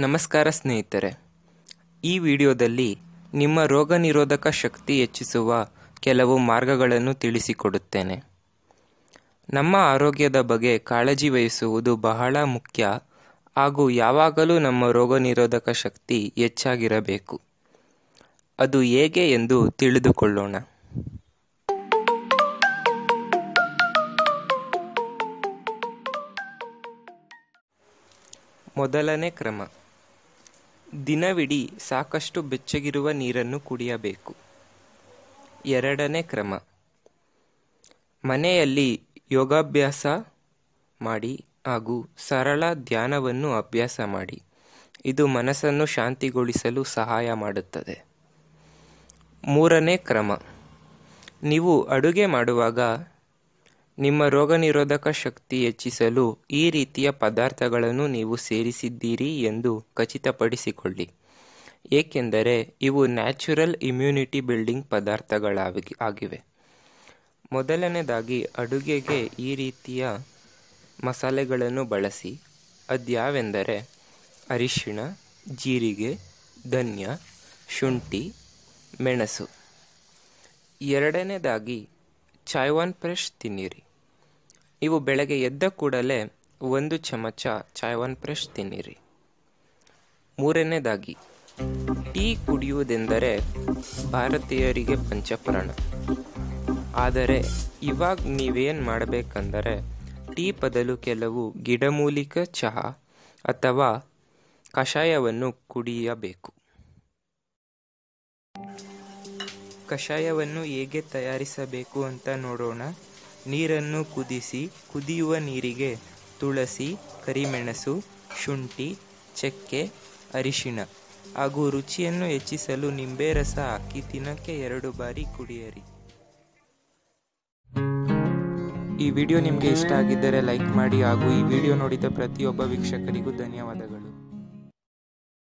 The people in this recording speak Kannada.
ನಮಸ್ಕಾರ ಸ್ನೇಹಿತರೆ ಈ ವಿಡಿಯೋದಲ್ಲಿ ನಿಮ್ಮ ರೋಗ ನಿರೋಧಕ ಶಕ್ತಿ ಹೆಚ್ಚಿಸುವ ಕೆಲವು ಮಾರ್ಗಗಳನ್ನು ತಿಳಿಸಿಕೊಡುತ್ತೇನೆ ನಮ್ಮ ಆರೋಗ್ಯದ ಬಗ್ಗೆ ಕಾಳಜಿ ವಹಿಸುವುದು ಬಹಳ ಮುಖ್ಯ ಹಾಗೂ ಯಾವಾಗಲೂ ನಮ್ಮ ರೋಗ ನಿರೋಧಕ ಶಕ್ತಿ ಹೆಚ್ಚಾಗಿರಬೇಕು ಅದು ಹೇಗೆ ಎಂದು ತಿಳಿದುಕೊಳ್ಳೋಣ ಮೊದಲನೇ ಕ್ರಮ ದಿನವಿಡೀ ಸಾಕಷ್ಟು ಬೆಚ್ಚಗಿರುವ ನೀರನ್ನು ಕುಡಿಯಬೇಕು ಎರಡನೇ ಕ್ರಮ ಮನೆಯಲ್ಲಿ ಯೋಗಾಭ್ಯಾಸ ಮಾಡಿ ಹಾಗೂ ಸರಳ ಧ್ಯಾನವನ್ನು ಅಭ್ಯಾಸ ಮಾಡಿ ಇದು ಮನಸ್ಸನ್ನು ಶಾಂತಿಗೊಳಿಸಲು ಸಹಾಯ ಮಾಡುತ್ತದೆ ಮೂರನೇ ಕ್ರಮ ನೀವು ಅಡುಗೆ ಮಾಡುವಾಗ ನಿಮ್ಮ ರೋಗನಿರೋಧಕ ಶಕ್ತಿ ಹೆಚ್ಚಿಸಲು ಈ ರೀತಿಯ ಪದಾರ್ಥಗಳನ್ನು ನೀವು ಸೇರಿಸಿದ್ದೀರಿ ಎಂದು ಖಚಿತಪಡಿಸಿಕೊಳ್ಳಿ ಏಕೆಂದರೆ ಇವು ನ್ಯಾಚುರಲ್ ಇಮ್ಯುನಿಟಿ ಬಿಲ್ಡಿಂಗ್ ಪದಾರ್ಥಗಳಾಗಿ ಆಗಿವೆ ಮೊದಲನೇದಾಗಿ ಅಡುಗೆಗೆ ಈ ರೀತಿಯ ಮಸಾಲೆಗಳನ್ನು ಬಳಸಿ ಅದ್ಯಾವೆಂದರೆ ಅರಿಶಿಣ ಜೀರಿಗೆ ಧನ್ಯ ಶುಂಠಿ ಮೆಣಸು ಎರಡನೇದಾಗಿ ಚಾಯ್ವಾನ್ ಫ್ರೆಶ್ ತಿನ್ನಿರಿ ನೀವು ಬೆಳಗ್ಗೆ ಎದ್ದ ಕೂಡಲೇ ಒಂದು ಚಮಚ ಚಾಯ್ವಾನ್ ಫ್ರೆಶ್ ತಿನ್ನಿರಿ ಮೂರನೇದಾಗಿ ಟೀ ಕುಡಿಯುವುದೆಂದರೆ ಭಾರತೀಯರಿಗೆ ಪಂಚಪ್ರಾಣ ಆದರೆ ಇವಾಗ ನೀವೇನು ಮಾಡಬೇಕಂದರೆ ಟೀ ಬದಲು ಕೆಲವು ಗಿಡಮೂಲಿಕ ಚಹಾ ಅಥವಾ ಕಷಾಯವನ್ನು ಕುಡಿಯಬೇಕು ಕಷಾಯವನ್ನು ಹೇಗೆ ತಯಾರಿಸಬೇಕು ಅಂತ ನೋಡೋಣ ನೀರನ್ನು ಕುದಿಸಿ ಕುದಿಯುವ ನೀರಿಗೆ ತುಳಸಿ ಕರಿಮೆಣಸು ಶುಂಠಿ ಚಕ್ಕೆ ಅರಿಶಿಣ ಹಾಗೂ ರುಚಿಯನ್ನು ಹೆಚ್ಚಿಸಲು ನಿಂಬೆ ರಸ ಹಾಕಿ ದಿನಕ್ಕೆ ಎರಡು ಬಾರಿ ಕುಡಿಯಿರಿ ಈ ವಿಡಿಯೋ ನಿಮಗೆ ಇಷ್ಟ ಆಗಿದ್ದರೆ ಲೈಕ್ ಮಾಡಿ ಹಾಗೂ ಈ ವಿಡಿಯೋ ನೋಡಿದ ಪ್ರತಿಯೊಬ್ಬ ವೀಕ್ಷಕರಿಗೂ ಧನ್ಯವಾದಗಳು